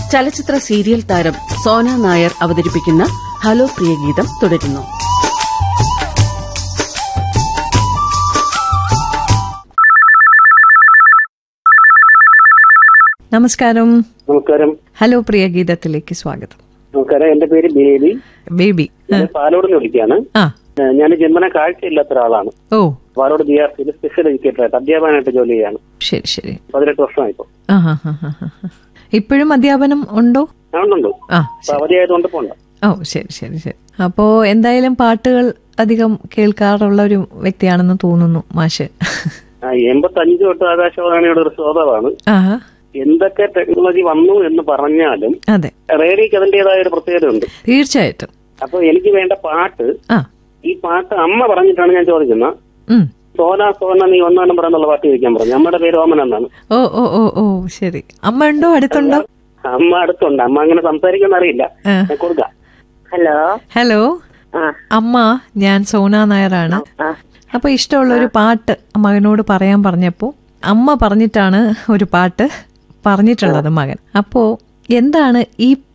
ചലച്ചിത്ര സീരിയൽ താരം സോന നായർ അവതരിപ്പിക്കുന്ന ഹലോ പ്രിയ ഗീതം തുടരുന്നു നമസ്കാരം നമസ്കാരം ഹലോ പ്രിയ ഗീതത്തിലേക്ക് സ്വാഗതം നമസ്കാരം എന്റെ പേര് ബേബി ബേബി ഞാൻ പാലോട് വിളിക്കുകയാണ് ആ ഞാൻ ജന്മന കാഴ്ചയില്ലാത്ത ഒരാളാണ് ഓ പാലോട് ബി ആർ സിയിൽ സ്പെഷ്യൽ എഡ്യൂക്കേറ്ററായിട്ട് അധ്യാപകനായിട്ട് ജോലി ചെയ്യാണ് ശരി ശരി പതിനെട്ട് വർഷമായിപ്പോ ആ ഹാ ഹാ ഹാ ഹാ ഇപ്പോഴും അധ്യാപനം ഉണ്ടോ അതുകൊണ്ടുണ്ട് ആ അപ്പൊ അവധിയായതുകൊണ്ട് പോണ്ട ഓ ശരി ശരി ശരി അപ്പോ എന്തായാലും പാട്ടുകൾ അധികം കേൾക്കാറുള്ള ഒരു വ്യക്തിയാണെന്ന് തോന്നുന്നു മാഷ് ആ, എൺപത്തഞ്ച് തൊട്ട് ആകാശവാണിയുടെ ഒരു ശ്രോതാവാണ് ആഹാ എന്തൊക്കെ ടെക്നോളജി വന്നു എന്ന് പറഞ്ഞാലും അതെ റേഡിയോക്ക് അതിന്റേതായ ഒരു പ്രത്യേകതയുണ്ട് തീർച്ചയായിട്ടും അപ്പൊ എനിക്ക് വേണ്ട പാട്ട് ആ ഈ പാട്ട് അമ്മ പറഞ്ഞിട്ടാണ് ഞാൻ ചോദിക്കുന്നത് ഉം സോന സോന നീ ഒന്നാം നമ്പർ എന്നുള്ള പാട്ട് ചോദിക്കാൻ പറഞ്ഞു അമ്മയുടെ പേര് ഓമൻ എന്നാണ് ഓ ഓ ഓ ഓ ശരി അമ്മ ഉണ്ടോ അടുത്തുണ്ടോ അമ്മ അടുത്തുണ്ട് അമ്മ അങ്ങനെ സംസാരിക്കുന്ന അറിയില്ല ആ. ഞാൻ കൊടുക്കാം ഹലോ ഹലോ ആ അമ്മ ഞാൻ സോന നായരാണ് ആ അപ്പൊ ഇഷ്ടമുള്ള ഒരു പാട്ട് മകനോട് പറയാൻ പറഞ്ഞപ്പോ അമ്മ പറഞ്ഞിട്ടാണ് ഒരു പാട്ട് പറഞ്ഞിട്ടുള്ളത് മകൻ അപ്പോ എന്താണ് ഈ